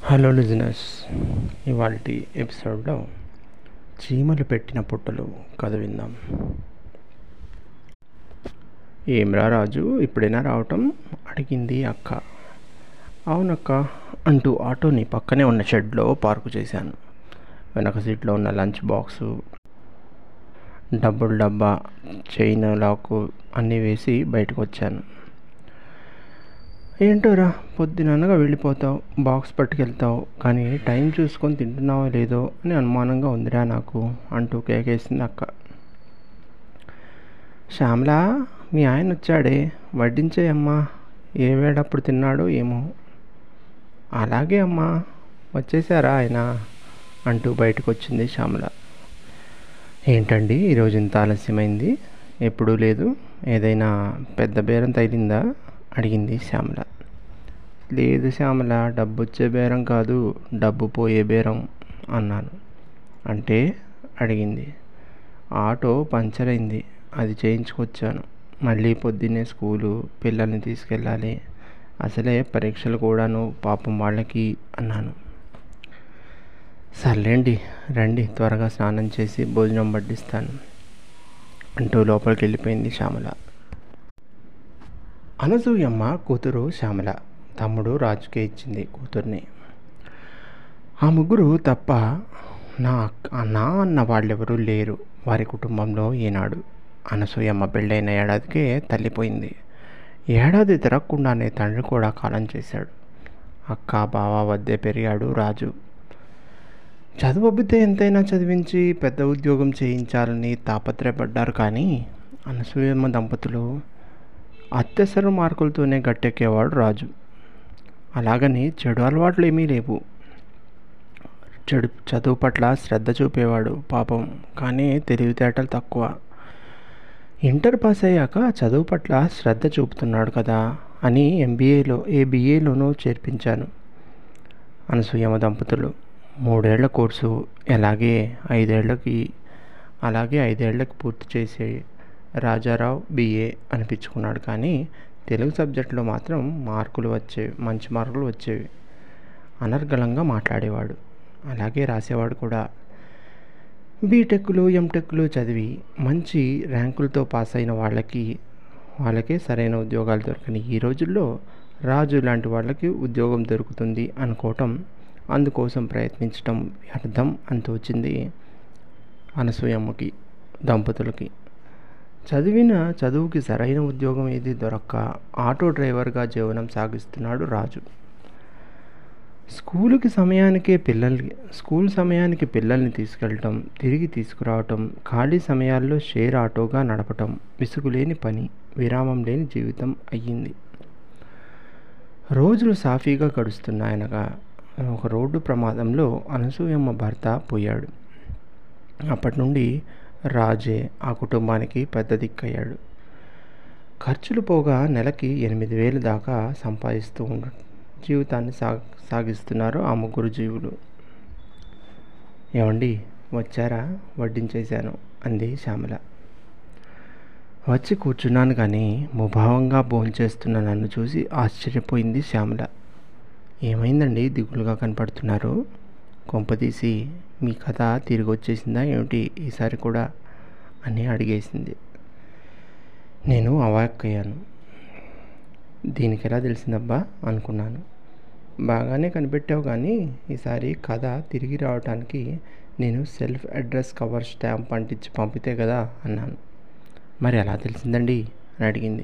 hello లిజినెస్ ఇవాళ ఎపిసోడ్లో చీమలు పెట్టిన పుట్టలు కథ విందాం ఏమ్రా రాజు ఇప్పుడైనా రావటం అడిగింది అక్క అవునక్క అంటూ ఆటోని పక్కనే ఉన్న షెడ్లో పార్కు చేశాను వెనక సీట్లో ఉన్న లంచ్ బాక్సు డబ్బుల డబ్బా చైన్ లాకు అన్నీ వేసి బయటకు వచ్చాను ఏంటోరా పొద్దుననగా వెళ్ళిపోతావు బాక్స్ పట్టుకెళ్తావు కానీ టైం చూసుకొని తింటున్నావో లేదో అని అనుమానంగా ఉందిరా నాకు అంటూ కేకేసింది అక్క శ్యామలా మీ ఆయన వచ్చాడే వడ్డించేయమ్మా ఏ వేడప్పుడు తిన్నాడో ఏమో అలాగే అమ్మా వచ్చేసారా ఆయన అంటూ బయటకు వచ్చింది శ్యామల ఏంటండి ఈరోజు ఇంత ఆలస్యమైంది ఎప్పుడూ లేదు ఏదైనా పెద్ద బేరం తగిలిందా అడిగింది శ్యామల లేదు శ్యామల డబ్బు వచ్చే బేరం కాదు డబ్బు పోయే బేరం అన్నాను అంటే అడిగింది ఆటో పంచర్ అయింది అది చేయించుకొచ్చాను మళ్ళీ పొద్దున్నే స్కూలు పిల్లల్ని తీసుకెళ్ళాలి అసలే పరీక్షలు కూడాను పాపం వాళ్ళకి అన్నాను సర్లేండి రండి త్వరగా స్నానం చేసి భోజనం వడ్డిస్తాను అంటూ లోపలికి వెళ్ళిపోయింది శ్యామల అనసూయమ్మ కూతురు శ్యామల తమ్ముడు రాజుకే ఇచ్చింది కూతుర్ని ఆ ముగ్గురు తప్ప నా నా అన్న వాళ్ళెవరూ లేరు వారి కుటుంబంలో ఈనాడు అనసూయమ్మ పెళ్ళైన ఏడాదికే తల్లిపోయింది ఏడాది తిరగకుండానే తండ్రి కూడా కాలం చేశాడు అక్క బావ వద్దే పెరిగాడు రాజు చదువుబుద్ధి ఎంతైనా చదివించి పెద్ద ఉద్యోగం చేయించాలని తాపత్రయపడ్డారు కానీ అనసూయమ్మ దంపతులు అత్యవసర మార్కులతోనే గట్టెక్కేవాడు రాజు అలాగని చెడు అలవాట్లు ఏమీ లేవు చెడు చదువు పట్ల శ్రద్ధ చూపేవాడు పాపం కానీ తెలివితేటలు తక్కువ ఇంటర్ పాస్ అయ్యాక చదువు పట్ల శ్రద్ధ చూపుతున్నాడు కదా అని ఎంబీఏలో ఏ బీఏలోనూ చేర్పించాను అనసూయమ్మ దంపతులు మూడేళ్ల కోర్సు అలాగే ఐదేళ్లకి అలాగే ఐదేళ్లకి పూర్తి చేసే రాజారావు బిఏ అనిపించుకున్నాడు కానీ తెలుగు సబ్జెక్టులో మాత్రం మార్కులు వచ్చేవి మంచి మార్కులు వచ్చేవి అనర్గళంగా మాట్లాడేవాడు అలాగే రాసేవాడు కూడా బీటెక్లు ఎంటెక్లు చదివి మంచి ర్యాంకులతో పాస్ అయిన వాళ్ళకి వాళ్ళకే సరైన ఉద్యోగాలు దొరకని ఈ రోజుల్లో రాజు లాంటి వాళ్ళకి ఉద్యోగం దొరుకుతుంది అనుకోవటం అందుకోసం ప్రయత్నించటం అర్థం అని తోచింది అనసూయమ్మకి దంపతులకి చదివిన చదువుకి సరైన ఉద్యోగం ఏది దొరక్క ఆటో డ్రైవర్గా జీవనం సాగిస్తున్నాడు రాజు స్కూలుకి సమయానికే పిల్లల్ని స్కూల్ సమయానికి పిల్లల్ని తీసుకెళ్ళటం తిరిగి తీసుకురావటం ఖాళీ సమయాల్లో షేర్ ఆటోగా నడపటం విసుగులేని పని విరామం లేని జీవితం అయ్యింది రోజులు సాఫీగా గడుస్తున్నాయనగా ఒక రోడ్డు ప్రమాదంలో అనసూయమ్మ భర్త పోయాడు అప్పటి నుండి రాజే ఆ కుటుంబానికి పెద్ద దిక్కయ్యాడు ఖర్చులు పోగా నెలకి ఎనిమిది వేలు దాకా సంపాదిస్తూ ఉండ జీవితాన్ని సా సాగిస్తున్నారు ఆ ముగ్గురు జీవులు ఏమండి వచ్చారా వడ్డించేశాను అంది శ్యామల వచ్చి కూర్చున్నాను కానీ ముభావంగా భోంచేస్తున్న నన్ను చూసి ఆశ్చర్యపోయింది శ్యామల ఏమైందండి దిగులుగా కనపడుతున్నారు కొంపదీసి మీ కథ తిరిగి వచ్చేసిందా ఏమిటి ఈసారి కూడా అని అడిగేసింది నేను అవాక్కయ్యాను దీనికి ఎలా తెలిసిందబ్బా అనుకున్నాను బాగానే కనిపెట్టావు కానీ ఈసారి కథ తిరిగి రావడానికి నేను సెల్ఫ్ అడ్రస్ కవర్ స్టాంప్ అంటించి పంపితే కదా అన్నాను మరి ఎలా తెలిసిందండి అని అడిగింది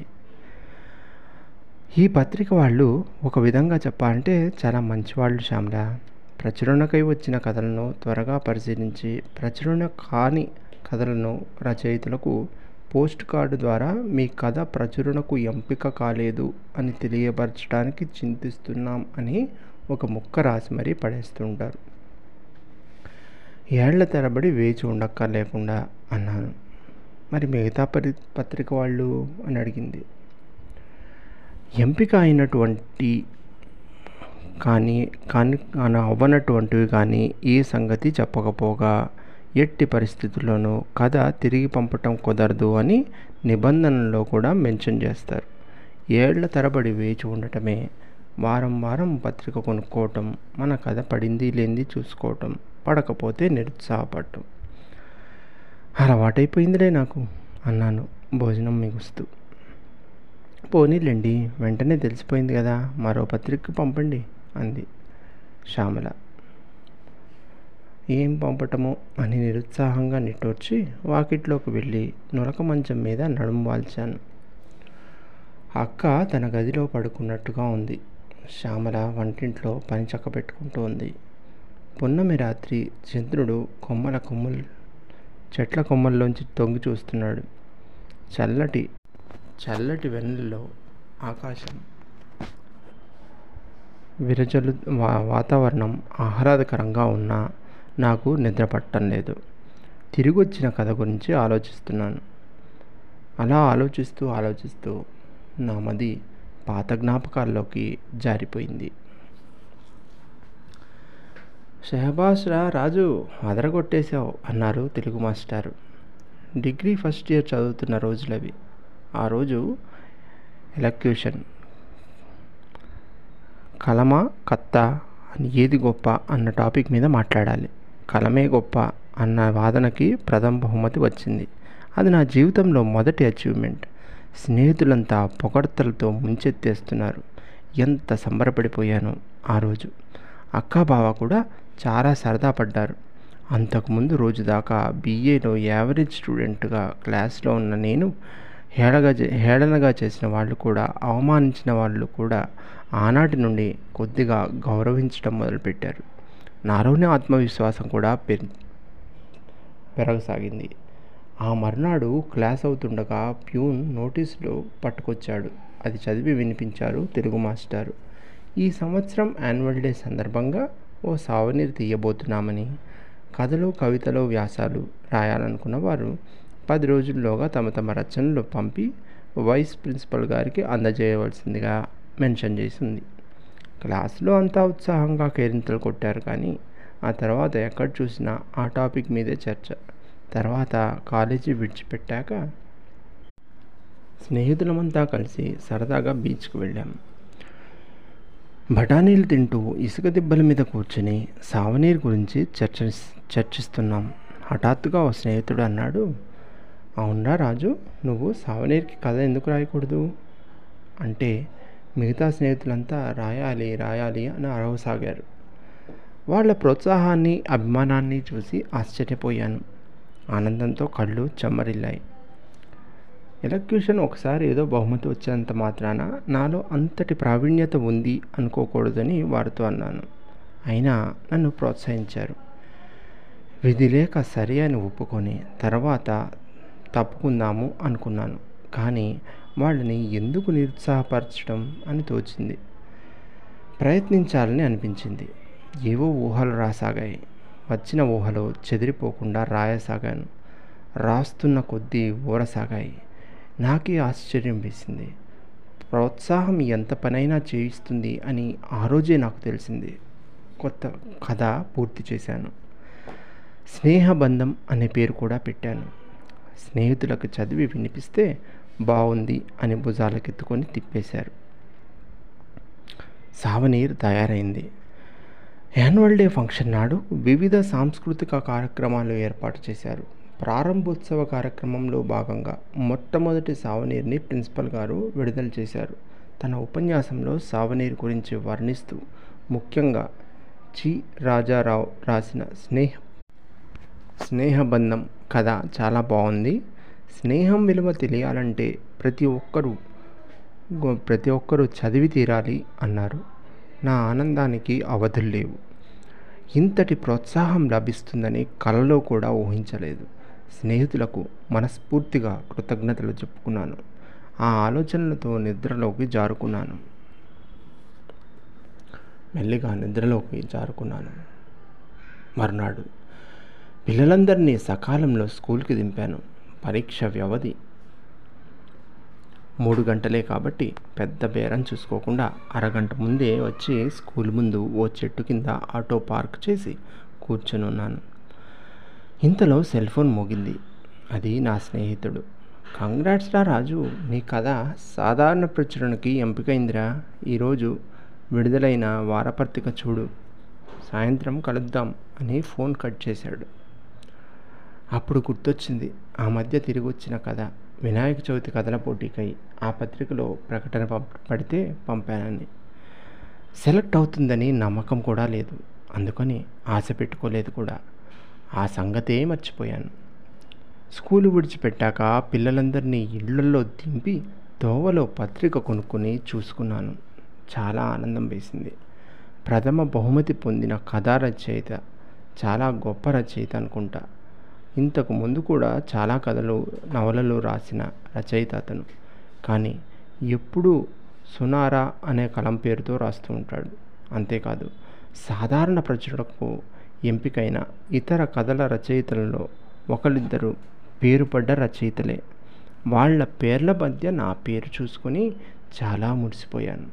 ఈ పత్రిక వాళ్ళు ఒక విధంగా చెప్పాలంటే చాలా మంచివాళ్ళు శ్యామల ప్రచురణకై వచ్చిన కథలను త్వరగా పరిశీలించి ప్రచురణ కాని కథలను రచయితలకు పోస్ట్ కార్డు ద్వారా మీ కథ ప్రచురణకు ఎంపిక కాలేదు అని తెలియపరచడానికి చింతిస్తున్నాం అని ఒక ముక్క రాసి మరీ పడేస్తుంటారు ఏళ్ల తరబడి వేచి ఉండక్కర్లేకుండా అన్నాను మరి మిగతా పరి పత్రిక వాళ్ళు అని అడిగింది ఎంపిక అయినటువంటి కానీ కానీ అవ్వనటువంటివి కానీ ఈ సంగతి చెప్పకపోగా ఎట్టి పరిస్థితుల్లోనూ కథ తిరిగి పంపటం కుదరదు అని నిబంధనలో కూడా మెన్షన్ చేస్తారు ఏళ్ల తరబడి వేచి ఉండటమే వారం వారం పత్రిక కొనుక్కోవటం మన కథ పడింది లేనిది చూసుకోవటం పడకపోతే నిరుత్సాహపడటం అలవాటైపోయిందిలే నాకు అన్నాను భోజనం మిగుస్తూ పోనీలేండి వెంటనే తెలిసిపోయింది కదా మరో పత్రిక పంపండి అంది శ్యామల ఏం పంపటమో అని నిరుత్సాహంగా నిట్టూర్చి వాకిట్లోకి వెళ్ళి నులక మంచం మీద నడుము వాల్చాను అక్క తన గదిలో పడుకున్నట్టుగా ఉంది శ్యామల వంటింట్లో పని చక్క పెట్టుకుంటూ ఉంది పున్నమి రాత్రి చంద్రుడు కొమ్మల కొమ్మలు చెట్ల కొమ్మల్లోంచి తొంగి చూస్తున్నాడు చల్లటి చల్లటి వెన్నెలలో ఆకాశం విరజలు వా వాతావరణం ఆహ్లాదకరంగా ఉన్నా నాకు నిద్ర పట్టడం లేదు తిరిగి వచ్చిన కథ గురించి ఆలోచిస్తున్నాను అలా ఆలోచిస్తూ ఆలోచిస్తూ నా మది పాత జ్ఞాపకాల్లోకి జారిపోయింది షహబాజ్ రా రాజు అదరగొట్టేశావు అన్నారు తెలుగు మాస్టారు డిగ్రీ ఫస్ట్ ఇయర్ చదువుతున్న రోజులవి ఆ రోజు ఎలక్యూషన్ కలమ కత్త అని ఏది గొప్ప అన్న టాపిక్ మీద మాట్లాడాలి కలమే గొప్ప అన్న వాదనకి ప్రథమ బహుమతి వచ్చింది అది నా జీవితంలో మొదటి అచీవ్మెంట్ స్నేహితులంతా పొగడ్తలతో ముంచెత్తేస్తున్నారు ఎంత సంబరపడిపోయానో ఆ రోజు అక్క బావ కూడా చాలా సరదా పడ్డారు అంతకుముందు రోజు దాకా బీఏలో యావరేజ్ స్టూడెంట్గా క్లాస్లో ఉన్న నేను హేళగా హేళనగా చేసిన వాళ్ళు కూడా అవమానించిన వాళ్ళు కూడా ఆనాటి నుండి కొద్దిగా గౌరవించడం మొదలుపెట్టారు నాలోని ఆత్మవిశ్వాసం కూడా పెరి పెరగసాగింది ఆ మర్నాడు క్లాస్ అవుతుండగా ప్యూన్ నోటీసులు పట్టుకొచ్చాడు అది చదివి వినిపించారు తెలుగు మాస్టారు ఈ సంవత్సరం యాన్యువల్ డే సందర్భంగా ఓ సావనీరు తీయబోతున్నామని కథలు కవితలు వ్యాసాలు రాయాలనుకున్న వారు పది రోజుల్లోగా తమ తమ రచనలు పంపి వైస్ ప్రిన్సిపల్ గారికి అందజేయవలసిందిగా మెన్షన్ చేసింది క్లాసులో అంతా ఉత్సాహంగా కేరింతలు కొట్టారు కానీ ఆ తర్వాత ఎక్కడ చూసినా ఆ టాపిక్ మీదే చర్చ తర్వాత కాలేజీ విడిచిపెట్టాక స్నేహితులమంతా కలిసి సరదాగా బీచ్కి వెళ్ళాం బఠానీలు తింటూ ఇసుక దిబ్బల మీద కూర్చుని సావనీర్ గురించి చర్చ చర్చిస్తున్నాం హఠాత్తుగా ఓ స్నేహితుడు అన్నాడు అవునా రాజు నువ్వు సావనీర్కి కథ ఎందుకు రాయకూడదు అంటే మిగతా స్నేహితులంతా రాయాలి రాయాలి అని అరవసాగారు వాళ్ళ ప్రోత్సాహాన్ని అభిమానాన్ని చూసి ఆశ్చర్యపోయాను ఆనందంతో కళ్ళు చెమ్మరిల్లాయి ఎలక్యూషన్ ఒకసారి ఏదో బహుమతి వచ్చేంత మాత్రాన నాలో అంతటి ప్రావీణ్యత ఉంది అనుకోకూడదని వారితో అన్నాను అయినా నన్ను ప్రోత్సహించారు విధి లేక సరి అని ఒప్పుకొని తర్వాత తప్పుకుందాము అనుకున్నాను కానీ వాళ్ళని ఎందుకు నిరుత్సాహపరచడం అని తోచింది ప్రయత్నించాలని అనిపించింది ఏవో ఊహలు రాసాగాయి వచ్చిన ఊహలు చెదిరిపోకుండా రాయసాగాను రాస్తున్న కొద్దీ ఊరసాగాయి నాకే ఆశ్చర్యం వేసింది ప్రోత్సాహం ఎంత పనైనా చేయిస్తుంది అని ఆ రోజే నాకు తెలిసింది కొత్త కథ పూర్తి చేశాను స్నేహబంధం అనే పేరు కూడా పెట్టాను స్నేహితులకు చదివి వినిపిస్తే బాగుంది అని భుజాలకెత్తుకొని తిప్పేశారు సావనీర్ తయారైంది యాన్యువల్ డే ఫంక్షన్ నాడు వివిధ సాంస్కృతిక కార్యక్రమాలు ఏర్పాటు చేశారు ప్రారంభోత్సవ కార్యక్రమంలో భాగంగా మొట్టమొదటి సావనీర్ని ప్రిన్సిపల్ గారు విడుదల చేశారు తన ఉపన్యాసంలో సావనీర్ గురించి వర్ణిస్తూ ముఖ్యంగా చి రాజారావు రాసిన స్నేహ స్నేహబంధం కథ చాలా బాగుంది స్నేహం విలువ తెలియాలంటే ప్రతి ఒక్కరూ ప్రతి ఒక్కరూ చదివి తీరాలి అన్నారు నా ఆనందానికి అవధులు లేవు ఇంతటి ప్రోత్సాహం లభిస్తుందని కలలో కూడా ఊహించలేదు స్నేహితులకు మనస్ఫూర్తిగా కృతజ్ఞతలు చెప్పుకున్నాను ఆ ఆలోచనలతో నిద్రలోకి జారుకున్నాను మెల్లిగా నిద్రలోకి జారుకున్నాను మర్నాడు పిల్లలందరినీ సకాలంలో స్కూల్కి దింపాను పరీక్ష వ్యవధి మూడు గంటలే కాబట్టి పెద్ద బేరం చూసుకోకుండా అరగంట ముందే వచ్చి స్కూల్ ముందు ఓ చెట్టు కింద ఆటో పార్క్ చేసి కూర్చొని ఉన్నాను ఇంతలో సెల్ ఫోన్ మోగింది అది నా స్నేహితుడు కంగ్రాట్స్ రా రాజు నీ కథ సాధారణ ప్రచురణకి ఎంపికైందిరా ఈరోజు విడుదలైన వారపత్రిక చూడు సాయంత్రం కలుద్దాం అని ఫోన్ కట్ చేశాడు అప్పుడు గుర్తొచ్చింది ఆ మధ్య తిరిగి వచ్చిన కథ వినాయక చవితి కథల పోటీకై ఆ పత్రికలో ప్రకటన పంప పడితే పంపానని సెలెక్ట్ అవుతుందని నమ్మకం కూడా లేదు అందుకని ఆశ పెట్టుకోలేదు కూడా ఆ సంగతే మర్చిపోయాను స్కూలు విడిచిపెట్టాక పిల్లలందరినీ ఇళ్లలో దింపి తోవలో పత్రిక కొనుక్కొని చూసుకున్నాను చాలా ఆనందం వేసింది ప్రథమ బహుమతి పొందిన కథా రచయిత చాలా గొప్ప రచయిత అనుకుంటా ఇంతకు ముందు కూడా చాలా కథలు నవలలు రాసిన రచయిత అతను కానీ ఎప్పుడూ సునారా అనే కలం పేరుతో రాస్తూ ఉంటాడు అంతేకాదు సాధారణ ప్రజలకు ఎంపికైన ఇతర కథల రచయితలలో ఒకరిద్దరు పేరుపడ్డ రచయితలే వాళ్ళ పేర్ల మధ్య నా పేరు చూసుకొని చాలా మురిసిపోయాను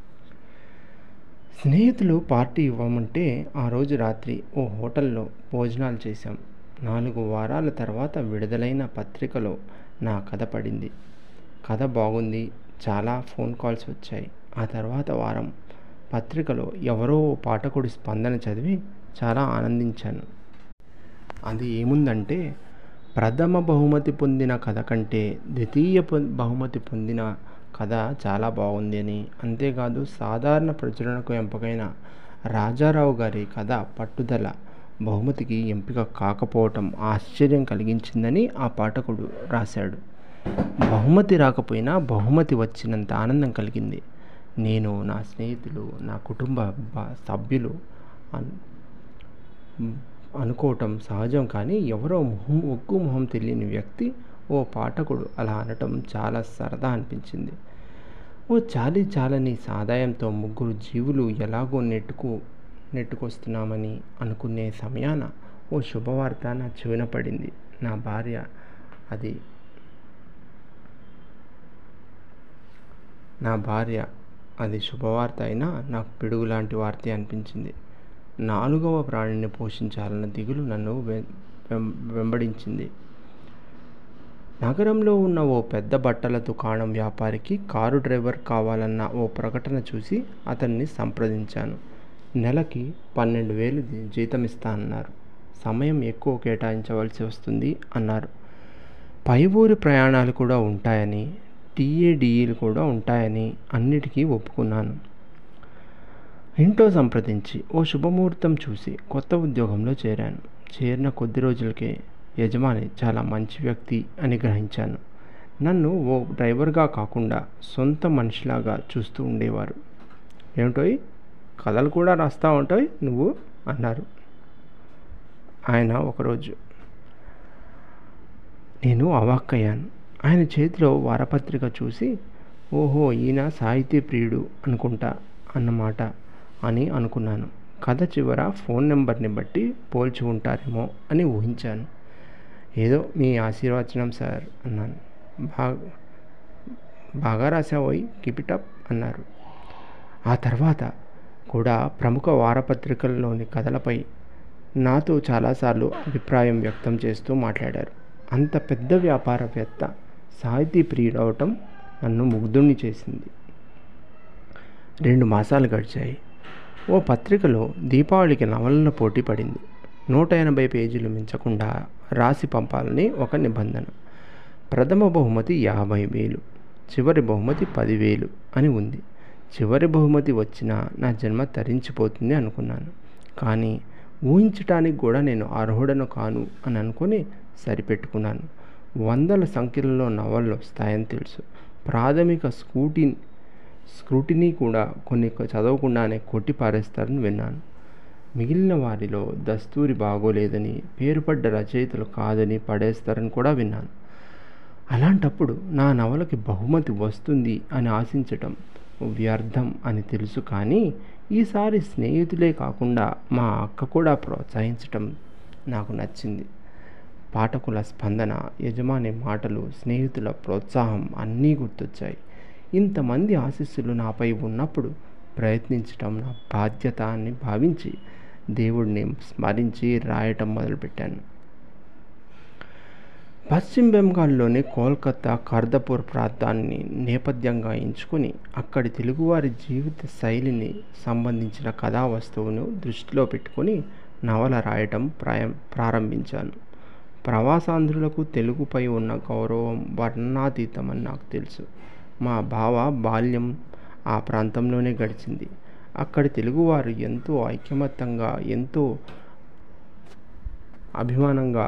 స్నేహితులు పార్టీ ఇవ్వమంటే ఆ రోజు రాత్రి ఓ హోటల్లో భోజనాలు చేశాం నాలుగు వారాల తర్వాత విడుదలైన పత్రికలో నా కథ పడింది కథ బాగుంది చాలా ఫోన్ కాల్స్ వచ్చాయి ఆ తర్వాత వారం పత్రికలో ఎవరో పాఠకుడి స్పందన చదివి చాలా ఆనందించాను అది ఏముందంటే ప్రథమ బహుమతి పొందిన కథ కంటే ద్వితీయ బహుమతి పొందిన కథ చాలా బాగుంది అని అంతేకాదు సాధారణ ప్రచురణకు ఎంపికైన రాజారావు గారి కథ పట్టుదల బహుమతికి ఎంపిక కాకపోవటం ఆశ్చర్యం కలిగించిందని ఆ పాఠకుడు రాశాడు బహుమతి రాకపోయినా బహుమతి వచ్చినంత ఆనందం కలిగింది నేను నా స్నేహితులు నా కుటుంబ సభ్యులు అనుకోవటం సహజం కానీ ఎవరో మొహం ఒగ్గు మొహం తెలియని వ్యక్తి ఓ పాఠకుడు అలా అనటం చాలా సరదా అనిపించింది ఓ చాలి చాలని సాదాయంతో ముగ్గురు జీవులు ఎలాగో నెట్టుకు నెట్టుకొస్తున్నామని అనుకునే సమయాన ఓ శుభవార్త నా చెవిన పడింది నా భార్య అది నా భార్య అది శుభవార్త అయినా నాకు పిడుగు లాంటి వార్తే అనిపించింది నాలుగవ ప్రాణిని పోషించాలన్న దిగులు నన్ను వెంబడించింది నగరంలో ఉన్న ఓ పెద్ద బట్టల దుకాణం వ్యాపారికి కారు డ్రైవర్ కావాలన్న ఓ ప్రకటన చూసి అతన్ని సంప్రదించాను నెలకి పన్నెండు వేలు జీతం ఇస్తా అన్నారు సమయం ఎక్కువ కేటాయించవలసి వస్తుంది అన్నారు పై ఊరి ప్రయాణాలు కూడా ఉంటాయని టీఏడిఈలు కూడా ఉంటాయని అన్నిటికీ ఒప్పుకున్నాను ఇంట్లో సంప్రదించి ఓ శుభముహూర్తం చూసి కొత్త ఉద్యోగంలో చేరాను చేరిన కొద్ది రోజులకే యజమాని చాలా మంచి వ్యక్తి అని గ్రహించాను నన్ను ఓ డ్రైవర్గా కాకుండా సొంత మనిషిలాగా చూస్తూ ఉండేవారు ఏమిటోయ్ కథలు కూడా రాస్తూ ఉంటాయి నువ్వు అన్నారు ఆయన ఒకరోజు నేను అవాక్కయ్యాను ఆయన చేతిలో వారపత్రిక చూసి ఓహో ఈయన సాహితీ ప్రియుడు అనుకుంటా అన్నమాట అని అనుకున్నాను కథ చివర ఫోన్ నెంబర్ని బట్టి పోల్చి ఉంటారేమో అని ఊహించాను ఏదో మీ ఆశీర్వచనం సార్ అన్నాను బాగా బాగా రాసావోయ్ కీపిటప్ అన్నారు ఆ తర్వాత కూడా ప్రముఖ వారపత్రికల్లోని కథలపై నాతో చాలాసార్లు అభిప్రాయం వ్యక్తం చేస్తూ మాట్లాడారు అంత పెద్ద వ్యాపారవేత్త సాహితీ ప్రియుడవటం నన్ను ముగ్ధుణ్ణి చేసింది రెండు మాసాలు గడిచాయి ఓ పత్రికలో దీపావళికి నవలల పోటీ పడింది నూట ఎనభై పేజీలు మించకుండా రాసి పంపాలని ఒక నిబంధన ప్రథమ బహుమతి యాభై వేలు చివరి బహుమతి పదివేలు అని ఉంది చివరి బహుమతి వచ్చినా నా జన్మ తరించిపోతుంది అనుకున్నాను కానీ ఊహించటానికి కూడా నేను అర్హుడను కాను అని అనుకుని సరిపెట్టుకున్నాను వందల సంఖ్యలలో నవళ్ళు వస్తాయని తెలుసు ప్రాథమిక స్కూటీ స్క్రూటినీ కూడా కొన్ని చదవకుండానే కొట్టి పారేస్తారని విన్నాను మిగిలిన వారిలో దస్తూరి బాగోలేదని పేరుపడ్డ రచయితలు కాదని పడేస్తారని కూడా విన్నాను అలాంటప్పుడు నా నవలకి బహుమతి వస్తుంది అని ఆశించటం వ్యర్థం అని తెలుసు కానీ ఈసారి స్నేహితులే కాకుండా మా అక్క కూడా ప్రోత్సహించటం నాకు నచ్చింది పాఠకుల స్పందన యజమాని మాటలు స్నేహితుల ప్రోత్సాహం అన్నీ గుర్తొచ్చాయి ఇంతమంది ఆశీస్సులు నాపై ఉన్నప్పుడు ప్రయత్నించటం నా బాధ్యత అని భావించి దేవుడిని స్మరించి రాయటం మొదలుపెట్టాను పశ్చిమ బెంగాల్లోని కోల్కతా కర్దపూర్ ప్రాంతాన్ని నేపథ్యంగా ఎంచుకుని అక్కడి తెలుగువారి జీవిత శైలిని సంబంధించిన కథా వస్తువును దృష్టిలో పెట్టుకుని నవల రాయటం ప్రాయం ప్రారంభించాను ప్రవాసాంధ్రులకు తెలుగుపై ఉన్న గౌరవం వర్ణాతీతమని నాకు తెలుసు మా బావ బాల్యం ఆ ప్రాంతంలోనే గడిచింది అక్కడి తెలుగువారు ఎంతో ఐకమత్యంగా ఎంతో అభిమానంగా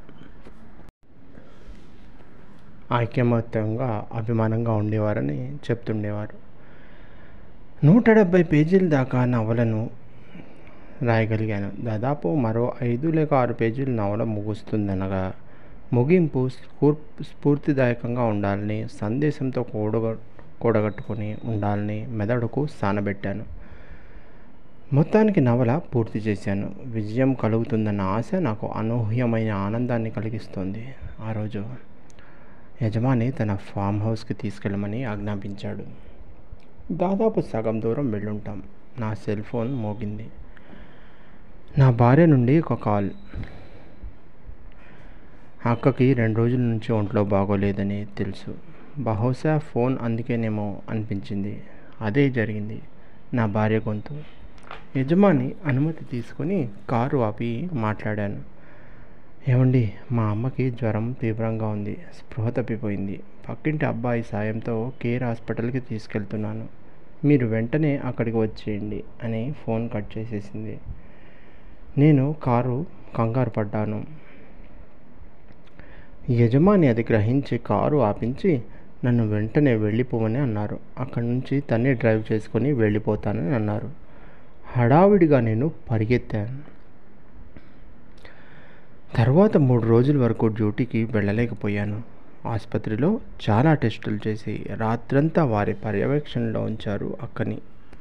ఐకమత్యంగా అభిమానంగా ఉండేవారని చెప్తుండేవారు నూట డెబ్భై పేజీల దాకా నవలను రాయగలిగాను దాదాపు మరో ఐదు లేక ఆరు పేజీల నవల ముగుస్తుందనగా ముగింపు స్ఫూర్ స్ఫూర్తిదాయకంగా ఉండాలని సందేశంతో కూడగ కూడగట్టుకొని ఉండాలని మెదడుకు సానబెట్టాను మొత్తానికి నవల పూర్తి చేశాను విజయం కలుగుతుందన్న ఆశ నాకు అనూహ్యమైన ఆనందాన్ని కలిగిస్తుంది ఆ రోజు యజమాని తన ఫామ్ హౌస్కి తీసుకెళ్ళమని ఆజ్ఞాపించాడు దాదాపు సగం దూరం వెళ్ళుంటాం నా సెల్ ఫోన్ మోగింది నా భార్య నుండి ఒక కాల్ అక్కకి రెండు రోజుల నుంచి ఒంట్లో బాగోలేదని తెలుసు బహుశా ఫోన్ అందుకేనేమో అనిపించింది అదే జరిగింది నా భార్య గొంతు యజమాని అనుమతి తీసుకొని కారు ఆపి మాట్లాడాను ఏమండి మా అమ్మకి జ్వరం తీవ్రంగా ఉంది స్పృహ తప్పిపోయింది పక్కింటి అబ్బాయి సాయంతో కేర్ హాస్పిటల్కి తీసుకెళ్తున్నాను మీరు వెంటనే అక్కడికి వచ్చేయండి అని ఫోన్ కట్ చేసేసింది నేను కారు కంగారు పడ్డాను యజమాని అది గ్రహించి కారు ఆపించి నన్ను వెంటనే వెళ్ళిపోమని అన్నారు అక్కడి నుంచి తనే డ్రైవ్ చేసుకొని వెళ్ళిపోతానని అన్నారు హడావిడిగా నేను పరిగెత్తాను తర్వాత మూడు రోజుల వరకు డ్యూటీకి వెళ్ళలేకపోయాను ఆసుపత్రిలో చాలా టెస్టులు చేసి రాత్రంతా వారి పర్యవేక్షణలో ఉంచారు అక్కని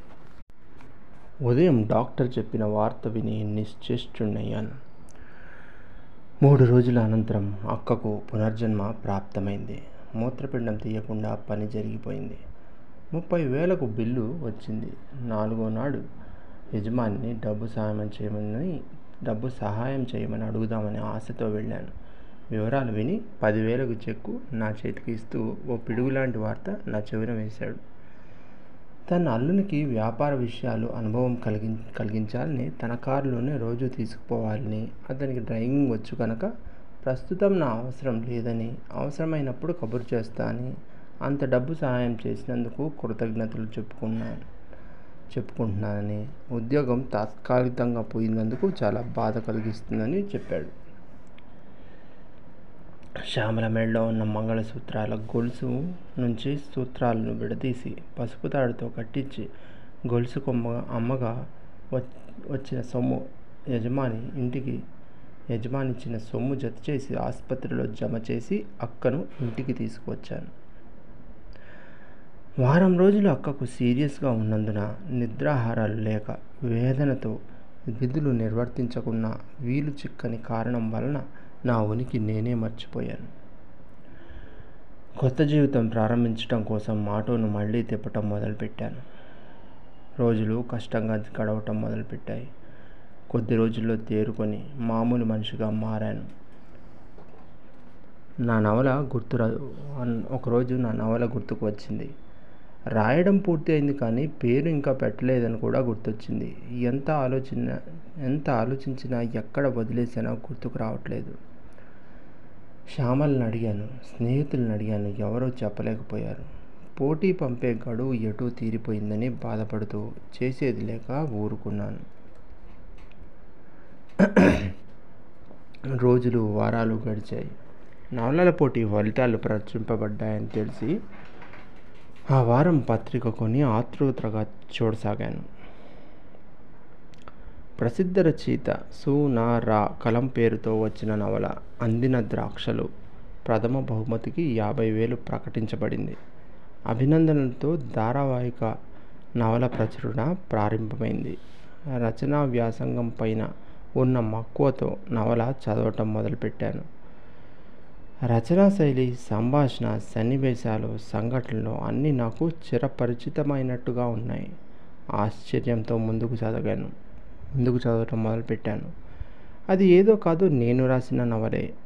ఉదయం డాక్టర్ చెప్పిన వార్త విని నిశ్చేష్టున్నయ్యాను మూడు రోజుల అనంతరం అక్కకు పునర్జన్మ ప్రాప్తమైంది మూత్రపిండం తీయకుండా పని జరిగిపోయింది ముప్పై వేలకు బిల్లు వచ్చింది నాలుగో నాడు యజమానిని డబ్బు సహాయం చేయమని డబ్బు సహాయం చేయమని అడుగుదామని ఆశతో వెళ్ళాను వివరాలు విని పదివేలకు చెక్కు నా చేతికి ఇస్తూ ఓ పిడుగులాంటి వార్త నా చెవిన వేశాడు తన అల్లునికి వ్యాపార విషయాలు అనుభవం కలిగి కలిగించాలని తన కారులోనే రోజు తీసుకుపోవాలని అతనికి డ్రైవింగ్ వచ్చు కనుక ప్రస్తుతం నా అవసరం లేదని అవసరమైనప్పుడు కబురు చేస్తా అని అంత డబ్బు సహాయం చేసినందుకు కృతజ్ఞతలు చెప్పుకున్నాను చెప్పుకుంటున్నానని ఉద్యోగం తాత్కాలికంగా పోయినందుకు చాలా బాధ కలిగిస్తుందని చెప్పాడు శ్యామల మెడలో ఉన్న మంగళసూత్రాల గొలుసు నుంచి సూత్రాలను విడదీసి పసుపు తాడుతో కట్టించి గొలుసు కొమ్మ అమ్మగా వచ్చిన సొమ్ము యజమాని ఇంటికి యజమాని ఇచ్చిన సొమ్ము జత చేసి ఆసుపత్రిలో జమ చేసి అక్కను ఇంటికి తీసుకువచ్చాను వారం రోజులు అక్కకు సీరియస్గా ఉన్నందున నిద్రాహారాలు లేక వేదనతో విధులు నిర్వర్తించకున్న వీలు చిక్కని కారణం వలన నా ఉనికి నేనే మర్చిపోయాను కొత్త జీవితం ప్రారంభించడం కోసం ఆటోను మళ్ళీ తిప్పటం మొదలుపెట్టాను రోజులు కష్టంగా గడవటం మొదలుపెట్టాయి కొద్ది రోజుల్లో తేరుకొని మామూలు మనిషిగా మారాను నా నవల గుర్తు ఒకరోజు నా నవల గుర్తుకు వచ్చింది రాయడం పూర్తి అయింది కానీ పేరు ఇంకా పెట్టలేదని కూడా గుర్తొచ్చింది ఎంత ఆలోచన ఎంత ఆలోచించినా ఎక్కడ వదిలేసానో గుర్తుకు రావట్లేదు శ్యామల్ని అడిగాను స్నేహితులను అడిగాను ఎవరో చెప్పలేకపోయారు పోటీ పంపే గడువు ఎటూ తీరిపోయిందని బాధపడుతూ చేసేది లేక ఊరుకున్నాను రోజులు వారాలు గడిచాయి నవలల పోటీ ఫలితాలు ప్రచురింపబడ్డాయని తెలిసి ఆ వారం పత్రిక కొని ఆతృతగా చూడసాగాను ప్రసిద్ధ రచయిత సు నా రా కలం పేరుతో వచ్చిన నవల అందిన ద్రాక్షలు ప్రథమ బహుమతికి యాభై వేలు ప్రకటించబడింది అభినందనలతో ధారావాహిక నవల ప్రచురణ ప్రారంభమైంది రచనా వ్యాసంగం పైన ఉన్న మక్కువతో నవల చదవటం మొదలుపెట్టాను రచనా శైలి సంభాషణ సన్నివేశాలు సంఘటనలు అన్నీ నాకు చిరపరిచితమైనట్టుగా ఉన్నాయి ఆశ్చర్యంతో ముందుకు చదివాను ముందుకు చదవటం మొదలుపెట్టాను అది ఏదో కాదు నేను రాసిన నవలే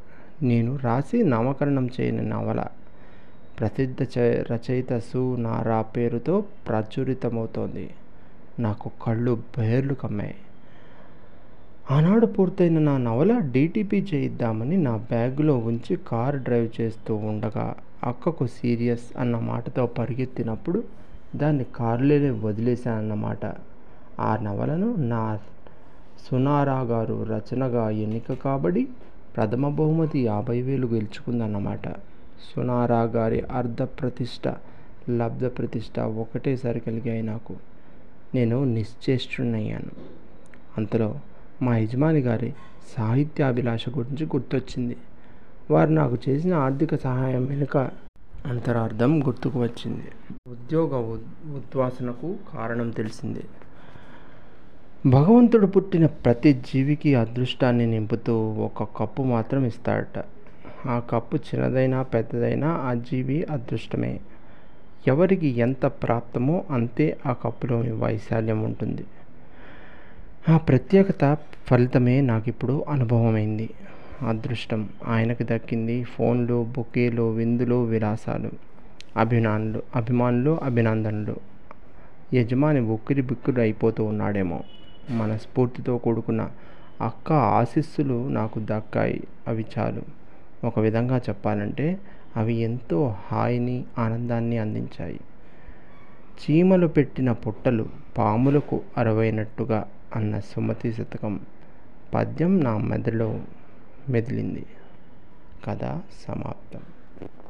నేను రాసి నామకరణం చేయని నవల ప్రసిద్ధ చ రచయిత సు నారా పేరుతో ప్రచురితమవుతోంది నాకు కళ్ళు బేర్లు కమ్మాయి ఆనాడు పూర్తయిన నా నవల డీటీపీ చేయిద్దామని నా బ్యాగులో ఉంచి కారు డ్రైవ్ చేస్తూ ఉండగా అక్కకు సీరియస్ అన్న మాటతో పరిగెత్తినప్పుడు దాన్ని కారులోనే వదిలేశానన్నమాట ఆ నవలను నా సునారా గారు రచనగా ఎన్నిక కాబడి ప్రథమ బహుమతి యాభై వేలు గెలుచుకుందన్నమాట సునారా గారి అర్ధ ప్రతిష్ట లబ్ధ ప్రతిష్ట ఒకటేసారి కలిగాయి నాకు నేను నిశ్చేష్టున్నయ్యాను అంతలో మా యజమాని గారి సాహిత్యాభిలాష గురించి గుర్తొచ్చింది వారు నాకు చేసిన ఆర్థిక సహాయం వెనుక అంతరార్థం గుర్తుకు వచ్చింది ఉద్యోగ ఉద్వాసనకు కారణం తెలిసింది భగవంతుడు పుట్టిన ప్రతి జీవికి అదృష్టాన్ని నింపుతూ ఒక కప్పు మాత్రం ఇస్తాడట ఆ కప్పు చిన్నదైనా పెద్దదైనా ఆ జీవి అదృష్టమే ఎవరికి ఎంత ప్రాప్తమో అంతే ఆ కప్పులో వైశాల్యం ఉంటుంది ఆ ప్రత్యేకత ఫలితమే నాకు ఇప్పుడు అనుభవమైంది అదృష్టం ఆయనకు దక్కింది ఫోన్లు బొకేలు విందులు విలాసాలు అభిమానులు అభిమానులు అభినందనలు యజమాని ఉక్కిరి బిక్కిరి అయిపోతూ ఉన్నాడేమో మనస్ఫూర్తితో కూడుకున్న అక్క ఆశీస్సులు నాకు దక్కాయి అవి చాలు ఒక విధంగా చెప్పాలంటే అవి ఎంతో హాయిని ఆనందాన్ని అందించాయి చీమలు పెట్టిన పుట్టలు పాములకు అరవైనట్టుగా అన్న సుమతి శతకం పద్యం నా మెదడులో మెదిలింది కథ సమాప్తం